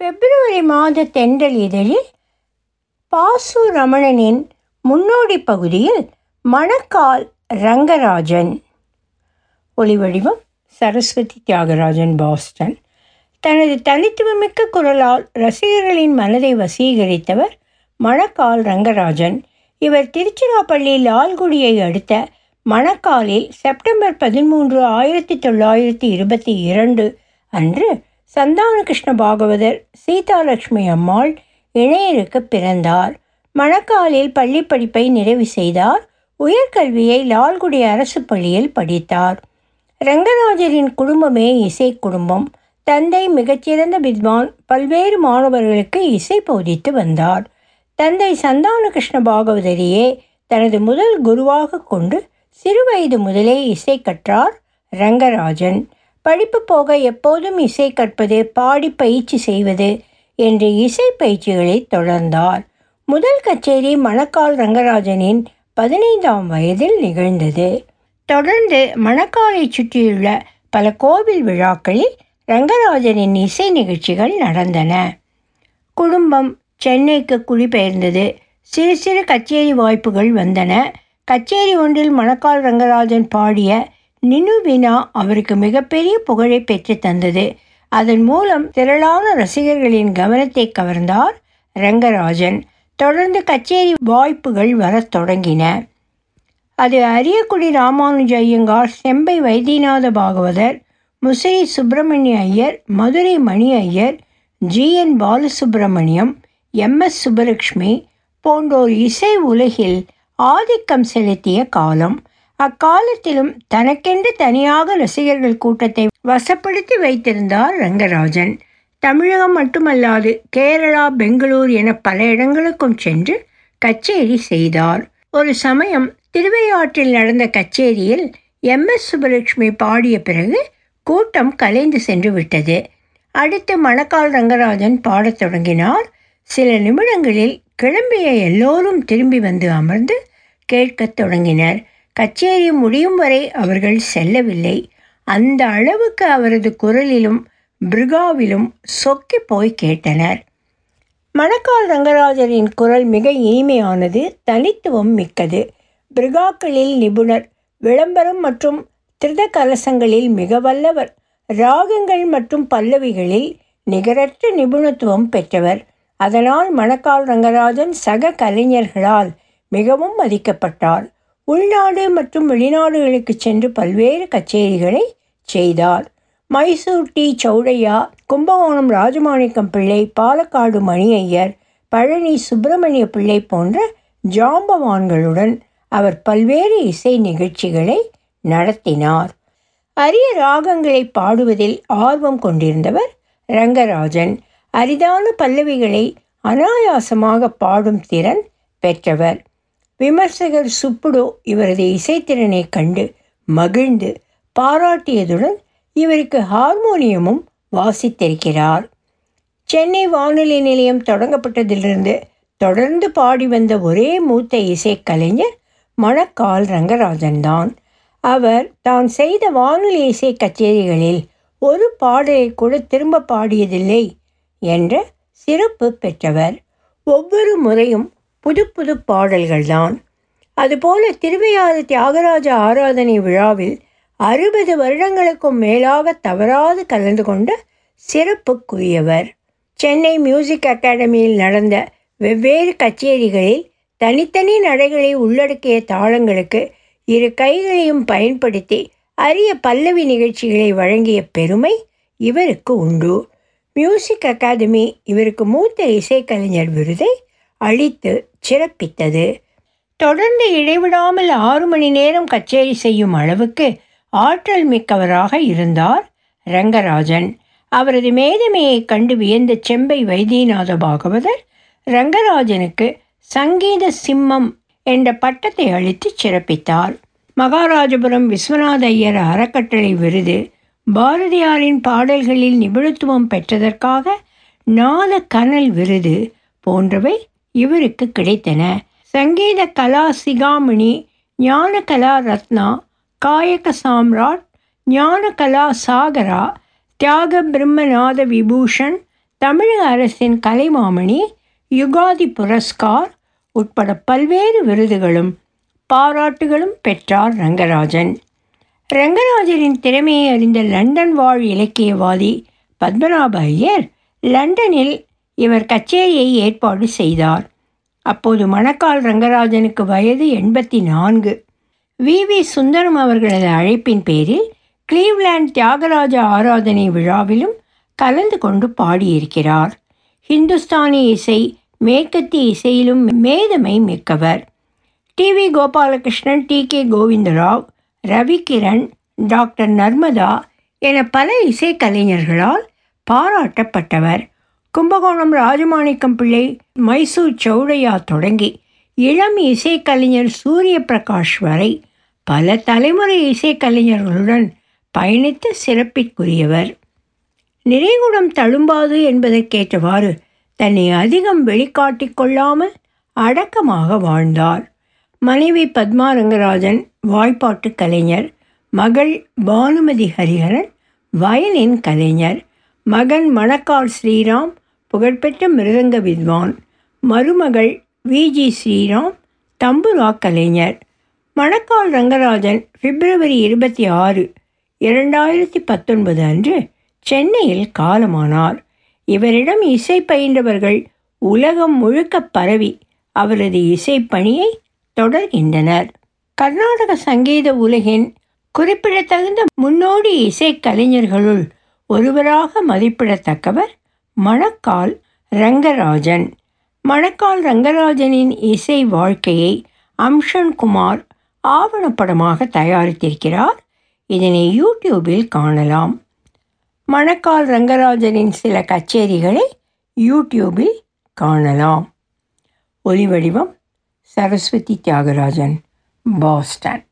பிப்ரவரி மாத தென்றல் இதழில் பாசு ரமணனின் முன்னோடி பகுதியில் மணக்கால் ரங்கராஜன் ஒளிவடிவம் சரஸ்வதி தியாகராஜன் பாஸ்டன் தனது தனித்துவமிக்க குரலால் ரசிகர்களின் மனதை வசீகரித்தவர் மணக்கால் ரங்கராஜன் இவர் திருச்சிராப்பள்ளி லால்குடியை அடுத்த மணக்காலில் செப்டம்பர் பதிமூன்று ஆயிரத்தி தொள்ளாயிரத்தி இருபத்தி இரண்டு அன்று சந்தானகிருஷ்ண பாகவதர் சீதாலட்சுமி அம்மாள் இணையருக்கு பிறந்தார் மணக்காலில் பள்ளி படிப்பை நிறைவு செய்தார் உயர்கல்வியை லால்குடி அரசு பள்ளியில் படித்தார் ரங்கராஜரின் குடும்பமே இசை குடும்பம் தந்தை மிகச்சிறந்த வித்வான் பல்வேறு மாணவர்களுக்கு இசை போதித்து வந்தார் தந்தை சந்தானகிருஷ்ண பாகவதரியே தனது முதல் குருவாக கொண்டு சிறுவயது முதலே இசை கற்றார் ரங்கராஜன் படிப்பு போக எப்போதும் இசை கற்பது பாடி பயிற்சி செய்வது என்று இசை பயிற்சிகளை தொடர்ந்தார் முதல் கச்சேரி மணக்கால் ரங்கராஜனின் பதினைந்தாம் வயதில் நிகழ்ந்தது தொடர்ந்து மணக்காலை சுற்றியுள்ள பல கோவில் விழாக்களில் ரங்கராஜனின் இசை நிகழ்ச்சிகள் நடந்தன குடும்பம் சென்னைக்கு குடிபெயர்ந்தது சிறு சிறு கச்சேரி வாய்ப்புகள் வந்தன கச்சேரி ஒன்றில் மணக்கால் ரங்கராஜன் பாடிய நினு வினா அவருக்கு மிகப்பெரிய புகழை பெற்று தந்தது அதன் மூலம் திரளான ரசிகர்களின் கவனத்தை கவர்ந்தார் ரங்கராஜன் தொடர்ந்து கச்சேரி வாய்ப்புகள் வரத் தொடங்கின அது Ariyakudi Ramanuja Iyengar Chembai Vaidyanatha Bhagavatar Musiri Subramania Iyer Madurai Mani Iyer G N Balasubramaniam M S Subbulakshmi போன்றோர் இசை உலகில் ஆதிக்கம் செலுத்திய காலம் அக்காலத்திலும் தனக்கென்று தனியாக ரசிகர்கள் கூட்டத்தை வசப்படுத்தி வைத்திருந்தார் ரங்கராஜன் தமிழகம் மட்டுமல்லாது கேரளா பெங்களூர் என பல இடங்களுக்கும் சென்று கச்சேரி செய்தார் ஒரு சமயம் திருவையாற்றில் நடந்த கச்சேரியில் எம் எஸ் சுப்பலட்சுமி பாடிய பிறகு கூட்டம் கலைந்து சென்று விட்டது அடுத்து மணக்கால் ரங்கராஜன் பாடத் தொடங்கினார் சில நிமிடங்களில் கிளம்பிய எல்லோரும் திரும்பி வந்து அமர்ந்து கேட்கத் தொடங்கினர் கச்சேரி முடியும் வரை அவர்கள் செல்லவில்லை அந்த அளவுக்கு அவரது குரலிலும் பிருகாவிலும் சொக்கி போய் கேட்டனர் மணக்கால் ரங்கராஜரின் குரல் மிக இனிமையானது தனித்துவம் மிக்கது பிருகாக்களில் நிபுணர் விளம்பரம் மற்றும் திருத கலசங்களில் மிக வல்லவர் ராகங்கள் மற்றும் பல்லவிகளில் நிகரற்ற நிபுணத்துவம் பெற்றவர் அதனால் மணக்கால் ரங்கராஜன் சக கலைஞர்களால் மிகவும் மதிக்கப்பட்டார் உள்நாடு மற்றும் வெளிநாடுகளுக்கு சென்று பல்வேறு கச்சேரிகளை செய்தார் மைசூர் டி சௌடையா கும்பகோணம் ராஜமாணிக்கம் பிள்ளை பாலக்காடு மணி ஐயர் பழனி சுப்பிரமணிய பிள்ளை போன்ற ஜாம்பவான்களுடன் அவர் பல்வேறு இசை நிகழ்ச்சிகளை நடத்தினார் அரிய ராகங்களை பாடுவதில் ஆர்வம் கொண்டிருந்தவர் ரங்கராஜன் அரிதான பல்லவிகளை அனாயாசமாக பாடும் திறன் பெற்றவர் விமர்சகர் சுப்புடு இவரது இசைத்திறனை கண்டு மகிழ்ந்து பாராட்டியதுடன் இவருக்கு ஹார்மோனியமும் வாசித்திருக்கிறார் சென்னை வானொலி நிலையம் தொடங்கப்பட்டதிலிருந்து தொடர்ந்து பாடி வந்த ஒரே மூத்த இசைக்கலைஞர் மணக்கால் ரங்கராஜன் தான் அவர் தான் செய்த வானொலி இசை கச்சேரிகளில் ஒரு பாடலை கூட திரும்ப பாடியதில்லை என்ற சிறப்பு பெற்றவர் ஒவ்வொரு முறையும் புது புது பாடல்கள்தான் அதுபோல திருவையாறு தியாகராஜ ஆராதனை விழாவில் அறுபது வருடங்களுக்கும் மேலாக தவறாது கலந்து கொண்ட சிறப்புக்குரியவர் சென்னை மியூசிக் அகாடமியில் நடந்த வெவ்வேறு கச்சேரிகளில் தனித்தனி நடைகளை உள்ளடக்கிய தாளங்களுக்கு இரு கைகளையும் பயன்படுத்தி அரிய பல்லவி நிகழ்ச்சிகளை வழங்கிய பெருமை இவருக்கு உண்டு மியூசிக் அகாதமி இவருக்கு மூத்த இசைக்கலைஞர் விருதை அளித்து சிறப்பித்தது தொடர்ந்து இடைவிடாமல் ஆறு மணி நேரம் கச்சேரி செய்யும் அளவுக்கு ஆற்றல் மிக்கவராக இருந்தார் ரங்கராஜன் அவரது மேதமையை கண்டு வியந்த செம்பை வைத்தியநாத பாகவதர் ரங்கராஜனுக்கு சங்கீத சிம்மம் என்ற பட்டத்தை அளித்து சிறப்பித்தார் மகாராஜபுரம் விஸ்வநாத ஐயர் அறக்கட்டளை விருது பாரதியாரின் பாடல்களில் நிபுணத்துவம் பெற்றதற்காக நாத கனல் விருது போன்றவை இவருக்கு கிடைத்தன சங்கீத கலா சிகாமணி ஞான கலா ரத்னா காயக சாம்ராட் ஞான கலா சாகரா தியாக பிரம்மநாத விபூஷன் தமிழக அரசின் கலைமாமணி யுகாதி புரஸ்கார் உட்பட பல்வேறு விருதுகளும் பாராட்டுகளும் பெற்றார் ரங்கராஜன் ரங்கராஜனின் திறமையை அறிந்த லண்டன் வாழ் இலக்கியவாதி பத்மநாப ஐயர் லண்டனில் இவர் கச்சேரியை ஏற்பாடு செய்தார் அப்போது மணக்கால் ரங்கராஜனுக்கு வயது எண்பத்தி நான்கு வி வி சுந்தரம் அவர்களது அழைப்பின் பேரில் கிளீவ்லேண்ட் தியாகராஜ ஆராதனை விழாவிலும் கலந்து கொண்டு பாடியிருக்கிறார் ஹிந்துஸ்தானி இசை மேற்கத்திய இசையிலும் மேதமை மிக்கவர் T V Gopalakrishnan T K Govindarao Ravikiran doctor Narmada என பல இசைக்கலைஞர்களால் பாராட்டப்பட்டவர் கும்பகோணம் ராஜமாணிக்கம் பிள்ளை மைசூர் சௌடையா தொடங்கி இளம் இசைக்கலைஞர் சூரிய பிரகாஷ் வரை பல தலைமுறை இசைக்கலைஞர்களுடன் பயணித்த சிறப்பிற்குரியவர் நிறைகுடம் தழும்பாது என்பதற்கேற்றவாறு தன்னை அதிகம் வெளிக்காட்டிக் கொள்ளாமல் அடக்கமாக வாழ்ந்தார் மனைவி பத்மா ரங்கராஜன் வாய்ப்பாட்டு கலைஞர் மகள் பானுமதி ஹரிஹரன் வயலின் கலைஞர் மகன் மணக்கால் ஸ்ரீராம் புகழ்பெற்ற மிருதங்க வித்வான் மருமகள் விஜி ஸ்ரீராம் தம்புரா கலைஞர் மணக்கால் ரங்கராஜன் பிப்ரவரி இருபத்தி ஆறு இரண்டாயிரத்தி பத்தொன்பது அன்று சென்னையில் காலமானார் இவரிடம் இசை பயின்றவர்கள் உலகம் முழுக்க பரவி அவரது இசைப்பணியை தொடர்கின்றனர் கர்நாடக சங்கீத உலகின் குறிப்பிடத்தகுந்த முன்னோடி இசைக்கலைஞர்களுள் ஒருவராக மதிப்பிடத்தக்கவர் மணக்கால் ரங்கராஜன் மணக்கால் ரங்கராஜனின் இசை வாழ்க்கையை அம்ஷன் குமார் ஆவணப்படமாக தயாரித்திருக்கிறார் இதனை யூடியூபில் காணலாம் மணக்கால் ரங்கராஜனின் சில கச்சேரிகளை யூடியூபில் காணலாம் ஒலிவடிவம் சரஸ்வதி தியாகராஜன் பாஸ்டன்